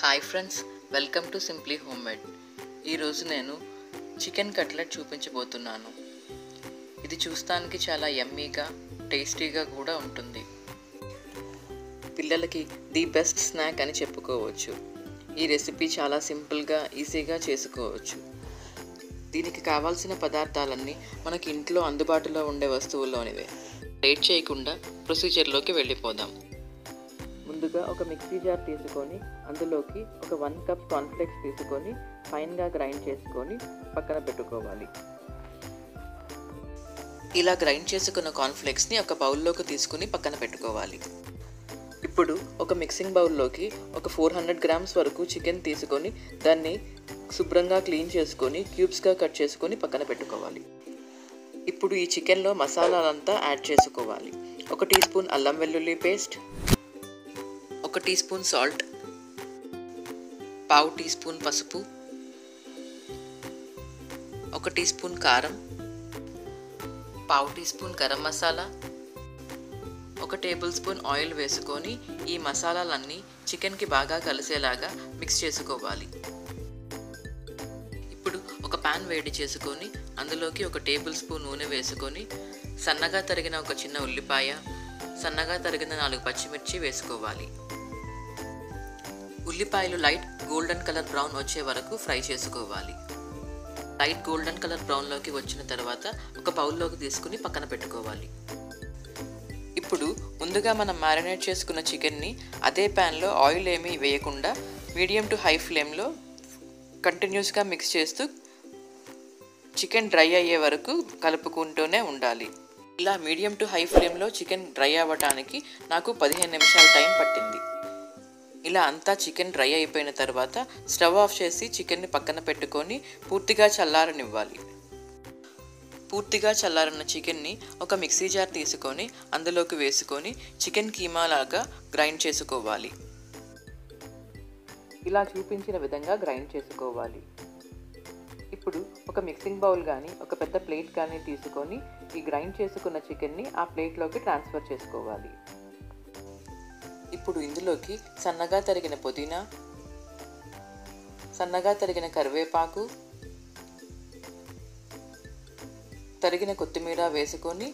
hi friends welcome to simply home made ఈరోజు నేను chicken cutlet చూపించబోతున్నాను ఇది చూస్తానికి చాలా యమ్మీగా టేస్టీగా కూడా ఉంటుంది పిల్లలకి ది బెస్ట్ స్నాక్ అని చెప్పుకోవచ్చు ఈ రెసిపీ చాలా సింపుల్గా ఈజీగా చేసుకోవచ్చు దీనికి కావాల్సిన పదార్థాలన్నీ మనకి ఇంట్లో అందుబాటులో ఉండే వస్తువుల్లోనివే లేట్ చేయకుండా ప్రొసీజర్లోకి వెళ్ళిపోదాం ముందుగా ఒక మిక్సీ జార్ తీసుకొని అందులోకి ఒక వన్ కప్ కార్న్ఫ్లెక్స్ తీసుకొని ఫైన్గా గ్రైండ్ చేసుకొని పక్కన పెట్టుకోవాలి ఇలా గ్రైండ్ చేసుకున్న కార్న్ఫ్లెక్స్ని ఒక బౌల్లోకి తీసుకుని పక్కన పెట్టుకోవాలి ఇప్పుడు ఒక మిక్సింగ్ బౌల్లోకి ఒక ఫోర్ హండ్రెడ్ గ్రామ్స్ వరకు చికెన్ తీసుకొని దాన్ని శుభ్రంగా క్లీన్ చేసుకొని క్యూబ్స్గా కట్ చేసుకొని పక్కన పెట్టుకోవాలి ఇప్పుడు ఈ చికెన్లో మసాలాలంతా యాడ్ చేసుకోవాలి ఒక టీ స్పూన్ అల్లం వెల్లుల్లి పేస్ట్ ఒక టీ స్పూన్ సాల్ట్ పావు టీ స్పూన్ పసుపు ఒక టీ స్పూన్ కారం పావు టీ స్పూన్ గరం మసాలా ఒక టేబుల్ స్పూన్ ఆయిల్ వేసుకొని ఈ మసాలాలన్నీ చికెన్కి బాగా కలిసేలాగా మిక్స్ చేసుకోవాలి ఇప్పుడు ఒక పాన్ వేడి చేసుకొని అందులోకి ఒక టేబుల్ స్పూన్ నూనె వేసుకొని సన్నగా తరిగిన ఒక చిన్న ఉల్లిపాయ సన్నగా తరిగిన నాలుగు పచ్చిమిర్చి వేసుకోవాలి ఉల్లిపాయలు లైట్ గోల్డెన్ కలర్ బ్రౌన్ వచ్చే వరకు ఫ్రై చేసుకోవాలి లైట్ గోల్డెన్ కలర్ బ్రౌన్లోకి వచ్చిన తర్వాత ఒక బౌల్లోకి తీసుకుని పక్కన పెట్టుకోవాలి ఇప్పుడు ముందుగా మనం మ్యారినేట్ చేసుకున్న చికెన్ని అదే ప్యాన్లో ఆయిల్ ఏమీ వేయకుండా మీడియం టు హై ఫ్లేమ్లో కంటిన్యూస్గా మిక్స్ చేస్తూ చికెన్ డ్రై అయ్యే వరకు కలుపుకుంటూనే ఉండాలి ఇలా మీడియం టు హై ఫ్లేమ్లో చికెన్ డ్రై అవ్వటానికి నాకు పదిహేను నిమిషాల టైం పట్టింది ఇలా అంతా చికెన్ డ్రై అయిపోయిన తర్వాత స్టవ్ ఆఫ్ చేసి చికెన్ని పక్కన పెట్టుకొని పూర్తిగా చల్లారనివ్వాలి పూర్తిగా చల్లారన్న చికెన్ని ఒక మిక్సీ జార్ తీసుకొని అందులోకి వేసుకొని చికెన్ కీమా లాగా గ్రైండ్ చేసుకోవాలి ఇలా చూపించిన విధంగా గ్రైండ్ చేసుకోవాలి ఇప్పుడు ఒక మిక్సింగ్ బౌల్ కానీ ఒక పెద్ద ప్లేట్ కానీ తీసుకొని ఈ గ్రైండ్ చేసుకున్న చికెన్ని ఆ ప్లేట్లోకి ట్రాన్స్ఫర్ చేసుకోవాలి ఇప్పుడు ఇందులోకి సన్నగా తరిగిన పుదీనా సన్నగా తరిగిన కరివేపాకు తరిగిన కొత్తిమీర వేసుకొని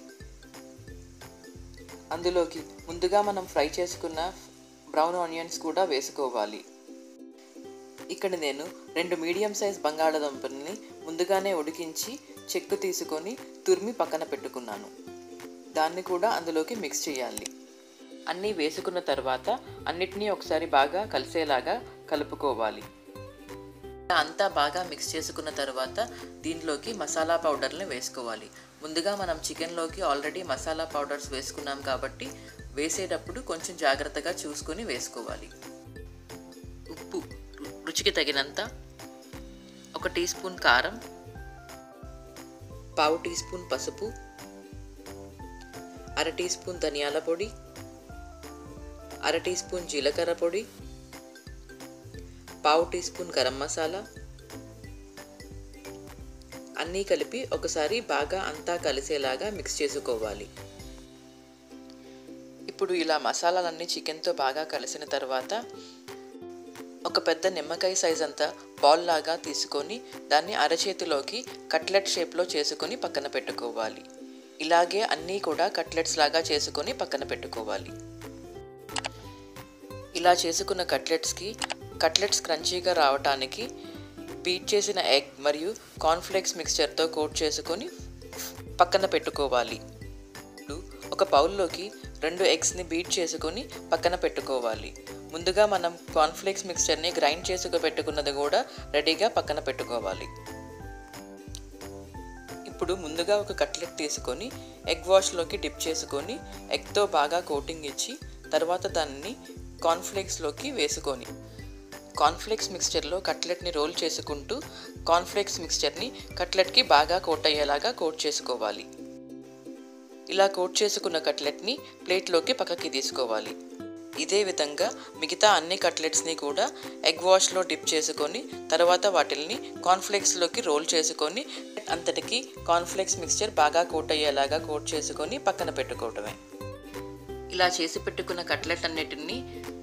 అందులోకి ముందుగా మనం ఫ్రై చేసుకున్న బ్రౌన్ ఆనియన్స్ కూడా వేసుకోవాలి ఇక్కడ నేను రెండు మీడియం సైజ్ బంగాళాదుంపల్ని ముందుగానే ఉడికించి చెక్కు తీసుకొని తురిమి పక్కన పెట్టుకున్నాను దాన్ని కూడా అందులోకి మిక్స్ చేయాలి అన్నీ వేసుకున్న తర్వాత అన్నిటినీ ఒకసారి బాగా కలిసేలాగా కలుపుకోవాలి అంతా బాగా మిక్స్ చేసుకున్న తర్వాత దీనిలోకి మసాలా పౌడర్ని వేసుకోవాలి ముందుగా మనం చికెన్లోకి ఆల్రెడీ మసాలా పౌడర్స్ వేసుకున్నాం కాబట్టి వేసేటప్పుడు కొంచెం జాగ్రత్తగా చూసుకొని వేసుకోవాలి ఉప్పు రుచికి తగినంత ఒక టీ స్పూన్ కారం పావు టీ స్పూన్ పసుపు అర టీ స్పూన్ ధనియాల పొడి అర టీ స్పూన్ జీలకర్ర పొడి పావు టీ స్పూన్ గరం మసాలా అన్నీ కలిపి ఒకసారి బాగా అంతా కలిసేలాగా మిక్స్ చేసుకోవాలి ఇప్పుడు ఇలా మసాలాలన్నీ చికెన్తో బాగా కలిసిన తర్వాత ఒక పెద్ద నిమ్మకాయ సైజ్ అంతా బాల్ లాగా తీసుకొని దాన్ని అరచేతిలోకి కట్లెట్ షేప్లో చేసుకొని పక్కన పెట్టుకోవాలి ఇలాగే అన్నీ కూడా కట్లెట్స్ లాగా చేసుకొని పక్కన పెట్టుకోవాలి ఇలా చేసుకున్న కట్లెట్స్కి కట్లెట్స్ క్రంచీగా రావటానికి బీట్ చేసిన ఎగ్ మరియు కార్న్ఫ్లేక్స్ మిక్స్చర్తో కోట్ చేసుకొని పక్కన పెట్టుకోవాలి ఒక బౌల్లోకి రెండు ఎగ్స్ని బీట్ చేసుకొని పక్కన పెట్టుకోవాలి ముందుగా మనం కార్న్ఫ్లేక్స్ మిక్స్చర్ని గ్రైండ్ చేసుకు పెట్టుకున్నది కూడా రెడీగా పక్కన పెట్టుకోవాలి ఇప్పుడు ముందుగా ఒక కట్లెట్ తీసుకొని ఎగ్ వాష్లోకి డిప్ చేసుకొని ఎగ్తో బాగా కోటింగ్ ఇచ్చి తర్వాత దాన్ని కార్న్ఫ్లేక్స్లోకి వేసుకొని కార్న్ఫ్లేక్స్ మిక్స్చర్లో కట్లెట్ని రోల్ చేసుకుంటూ కార్న్ఫ్లేక్స్ మిక్స్చర్ని కట్లెట్కి బాగా కోట్ అయ్యేలాగా కోట్ చేసుకోవాలి ఇలా కోట్ చేసుకున్న కట్లెట్ని ప్లేట్లోకి పక్కకి తీసుకోవాలి ఇదే విధంగా మిగతా అన్ని కట్లెట్స్ని కూడా ఎగ్ వాష్లో డిప్ చేసుకొని తర్వాత వాటిల్ని కార్న్ఫ్లేక్స్లోకి రోల్ చేసుకొని అంతటికి కార్న్ఫ్లేక్స్ మిక్స్చర్ బాగా కోట్ అయ్యేలాగా కోట్ చేసుకొని పక్కన పెట్టుకోవటమే ఇలా చేసి పెట్టుకున్న కట్లెట్ అన్నిటిని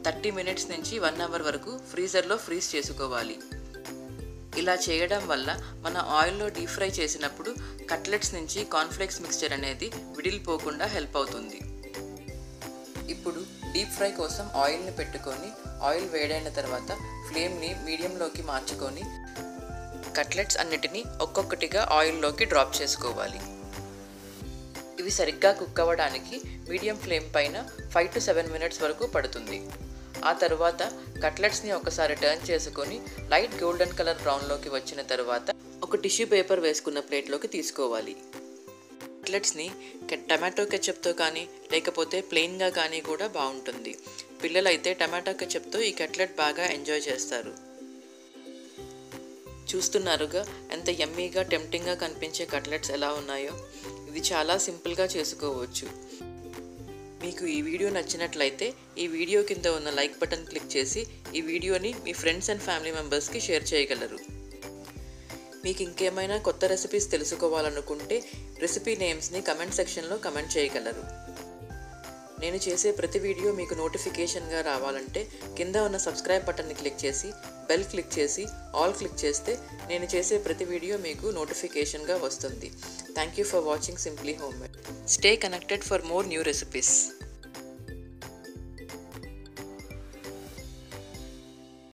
థర్టీ మినిట్స్ నుంచి వన్ అవర్ వరకు ఫ్రీజర్లో ఫ్రీజ్ చేసుకోవాలి ఇలా చేయడం వల్ల మన ఆయిల్లో డీప్ ఫ్రై చేసినప్పుడు కట్లెట్స్ నుంచి కార్న్ఫ్లేక్స్ మిక్స్చర్ అనేది విడిలిపోకుండా హెల్ప్ అవుతుంది ఇప్పుడు డీప్ ఫ్రై కోసం ఆయిల్ని పెట్టుకొని ఆయిల్ వేడైన తర్వాత ఫ్లేమ్ని మీడియంలోకి మార్చుకొని కట్లెట్స్ అన్నిటినీ ఒక్కొక్కటిగా ఆయిల్లోకి డ్రాప్ చేసుకోవాలి ఇవి సరిగ్గా కుక్ అవ్వడానికి మీడియం ఫ్లేమ్ పైన ఫైవ్ టు సెవెన్ మినిట్స్ వరకు పడుతుంది ఆ తర్వాత కట్లెట్స్ని ఒకసారి టర్న్ చేసుకొని లైట్ గోల్డెన్ కలర్ బ్రౌన్లోకి వచ్చిన తర్వాత ఒక టిష్యూ పేపర్ వేసుకున్న ప్లేట్లోకి తీసుకోవాలి కట్లెట్స్ని టమాటో కెచప్తో కానీ లేకపోతే ప్లెయిన్గా కానీ కూడా బాగుంటుంది పిల్లలైతే టమాటో కెచప్తో ఈ కట్లెట్ బాగా ఎంజాయ్ చేస్తారు చూస్తున్నారుగా ఎంత యమ్మీగా టెంప్టింగ్గా కనిపించే కట్లెట్స్ ఎలా ఉన్నాయో ఇది చాలా సింపుల్గా చేసుకోవచ్చు మీకు ఈ వీడియో నచ్చినట్లయితే ఈ వీడియో కింద ఉన్న లైక్ బటన్ క్లిక్ చేసి ఈ వీడియోని మీ ఫ్రెండ్స్ అండ్ ఫ్యామిలీ మెంబర్స్కి షేర్ చేయగలరు మీకు ఇంకేమైనా కొత్త రెసిపీస్ తెలుసుకోవాలనుకుంటే రెసిపీ నేమ్స్ని కమెంట్ సెక్షన్లో కమెంట్ చేయగలరు నేను చేసే ప్రతి వీడియో మీకు నోటిఫికేషన్గా రావాలంటే కింద ఉన్న సబ్స్క్రైబ్ బటన్ని క్లిక్ చేసి బెల్ క్లిక్ చేసి ఆల్ క్లిక్ చేస్తే నేను చేసే ప్రతి వీడియో మీకు నోటిఫికేషన్గా వస్తుంది thank you for watching simply home made stay connected for more new recipes